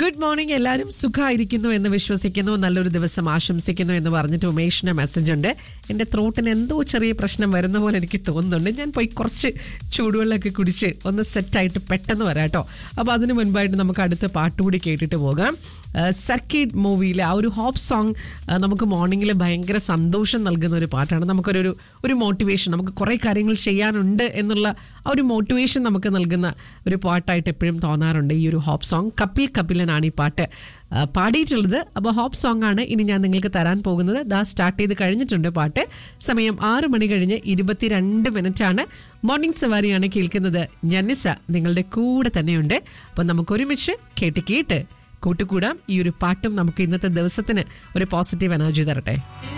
good morning എല്ലാവരും സുഖമായിരിക്കുന്നു എന്ന് വിശ്വസിക്കുന്നു നല്ലൊരു ദിവസം ആശംസിക്കുന്നു എന്ന് പറഞ്ഞിട്ട് ഉമേഷിന്റെ മെസ്സേജ് ഉണ്ട് എൻ്റെ ത്രോട്ടിന് എന്തോ ചെറിയ പ്രശ്നം വരുന്ന പോലെ എനിക്ക് തോന്നുന്നുണ്ട് ഞാൻ പോയി കുറച്ച് ചൂടുവെള്ളമൊക്കെ കുടിച്ച് ഒന്ന് സെറ്റായിട്ട് പെട്ടെന്ന് വരാം കേട്ടോ അപ്പോൾ അതിന് മുൻപായിട്ട് നമുക്ക് അടുത്ത പാട്ടുകൂടി കേട്ടിട്ട് പോകാം സർക്കിഡ് മൂവിയിലെ ആ ഒരു ഹോപ്പ് സോങ് നമുക്ക് മോർണിംഗിൽ ഭയങ്കര സന്തോഷം നൽകുന്ന ഒരു പാട്ടാണ് നമുക്കൊരു ഒരു- ഒരു മോട്ടിവേഷൻ നമുക്ക് കുറേ കാര്യങ്ങൾ ചെയ്യാനുണ്ട് എന്നുള്ള ആ ഒരു മോട്ടിവേഷൻ നമുക്ക് നൽകുന്ന ഒരു പാട്ടായിട്ട് എപ്പോഴും തോന്നാറുണ്ട് ഈ ഒരു ഹോപ്പ് സോങ് കപിൽ കപിലനാണ് ഈ പാട്ട് ആ, പാടിയിട്ടുള്ളത് അപ്പോൾ ഹോപ്പ് സോങ് ആണ് ഇനി ഞാൻ നിങ്ങൾക്ക് തരാൻ പോകുന്നത് ദാ സ്റ്റാർട്ട് ചെയ്ത് കഴിഞ്ഞിട്ടുണ്ട് പാട്ട് സമയം ആറ് മണി കഴിഞ്ഞ് ഇരുപത്തിരണ്ട് മിനിറ്റ് ആണ് മോർണിംഗ് സവാരിയാണ് കേൾക്കുന്നത് ജനിസ നിങ്ങളുടെ കൂടെ തന്നെയുണ്ട് അപ്പോൾ നമുക്ക് ഒരുമിച്ച് കേട്ട് കേട്ട് കൂട്ടുകൂടാം ഈ ഒരു പാട്ടും നമുക്ക് ഇന്നത്തെ ദിവസത്തിന് ഒരു പോസിറ്റീവ് എനർജി തരട്ടെ